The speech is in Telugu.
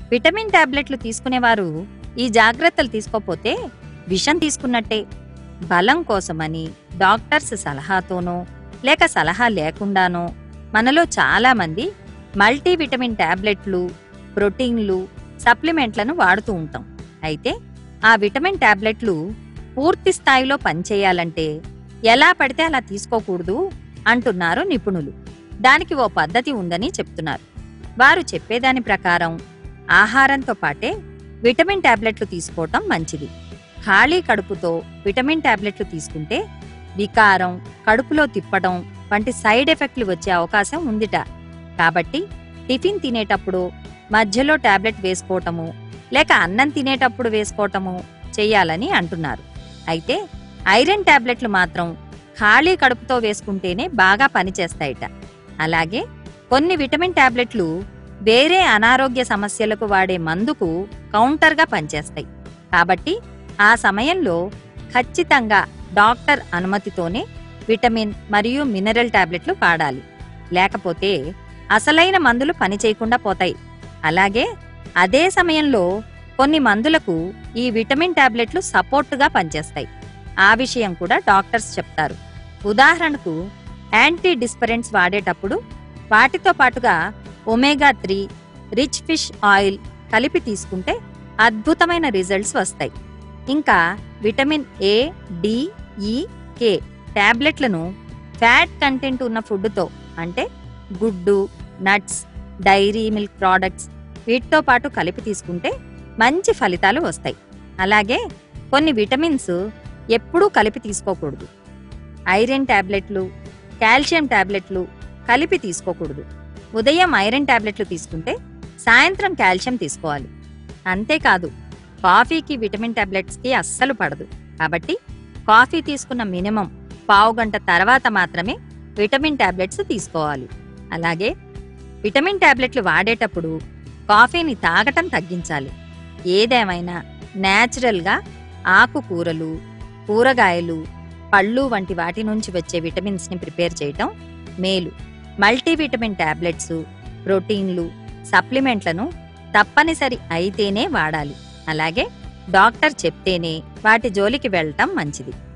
విటమిన్ టాబ్లెట్లు తీసుకునేవారు ఈ జాగ్రత్తలు తీసుకోపోతే విషం తీసుకున్నట్టే బలం కోసమని డాక్టర్స్ సలహాతోనో లేక సలహా లేకుండానో మనలో చాలామంది మల్టీవిటమిన్ టాబ్లెట్లు ప్రోటీన్లు సప్లిమెంట్లను వాడుతూ ఉంటాం అయితే ఆ విటమిన్ టాబ్లెట్లు పూర్తి స్థాయిలో పనిచేయాలంటే ఎలా పడితే అలా తీసుకోకూడదు అంటున్నారు నిపుణులు దానికి ఓ పద్ధతి ఉందని చెప్తున్నారు వారు చెప్పేదాని ప్రకారం ఆహారంతో పాటే విటమిన్ టాబ్లెట్లు తీసుకోవటం మంచిది ఖాళీ కడుపుతో విటమిన్ టాబ్లెట్లు తీసుకుంటే వికారం కడుపులో తిప్పడం వంటి సైడ్ ఎఫెక్ట్లు వచ్చే అవకాశం ఉందిట కాబట్టి టిఫిన్ తినేటప్పుడు మధ్యలో టాబ్లెట్ వేసుకోవటము లేక అన్నం తినేటప్పుడు వేసుకోవటము చెయ్యాలని అంటున్నారు అయితే ఐరన్ టాబ్లెట్లు మాత్రం ఖాళీ కడుపుతో వేసుకుంటేనే బాగా పనిచేస్తాయిట అలాగే కొన్ని విటమిన్ టాబ్లెట్లు వేరే అనారోగ్య సమస్యలకు వాడే మందుకు కౌంటర్గా పనిచేస్తాయి కాబట్టి ఆ సమయంలో ఖచ్చితంగా డాక్టర్ అనుమతితోనే విటమిన్ మరియు మినరల్ టాబ్లెట్లు వాడాలి లేకపోతే అసలైన మందులు పనిచేయకుండా పోతాయి అలాగే అదే సమయంలో కొన్ని మందులకు ఈ విటమిన్ టాబ్లెట్లు సపోర్టుగా పనిచేస్తాయి ఆ విషయం కూడా డాక్టర్స్ చెప్తారు ఉదాహరణకు యాంటీ డిస్పరెంట్స్ వాడేటప్పుడు వాటితో పాటుగా omega three rich fish oil కలిపి తీసుకుంటే అద్భుతమైన రిజల్ట్స్ వస్తాయి ఇంకా విటమిన్ ఏ డి ఈ కే టాబ్లెట్లను ఫ్యాట్ కంటెంట్ ఉన్న ఫుడ్తో అంటే గుడ్డు నట్స్ డైరీ మిల్క్ ప్రోడక్ట్స్ వీటితో పాటు కలిపి తీసుకుంటే మంచి ఫలితాలు వస్తాయి అలాగే కొన్ని విటమిన్స్ ఎప్పుడూ కలిపి తీసుకోకూడదు ఐరన్ టాబ్లెట్లు కాల్షియం టాబ్లెట్లు కలిపి తీసుకోకూడదు ఉదయం ఐరన్ టాబ్లెట్లు తీసుకుంటే సాయంత్రం కాల్షియం తీసుకోవాలి అంతేకాదు కాఫీకి విటమిన్ టాబ్లెట్స్కి అస్సలు పడదు కాబట్టి కాఫీ తీసుకున్న మినిమం పావు గంట తర్వాత మాత్రమే విటమిన్ టాబ్లెట్స్ తీసుకోవాలి అలాగే విటమిన్ టాబ్లెట్లు వాడేటప్పుడు కాఫీని తాగటం తగ్గించాలి ఏదేమైనా నేచురల్గా ఆకుకూరలు కూరగాయలు పళ్ళు వంటి వాటి నుంచి వచ్చే విటమిన్స్ని ప్రిపేర్ చేయటం మేలు మల్టీవిటమిన్ టాబ్లెట్స్ ప్రోటీన్లు సప్లిమెంట్లను తప్పనిసరి అయితేనే వాడాలి అలాగే డాక్టర్ చెప్తేనే వాటి జోలికి వెళ్ళటం మంచిది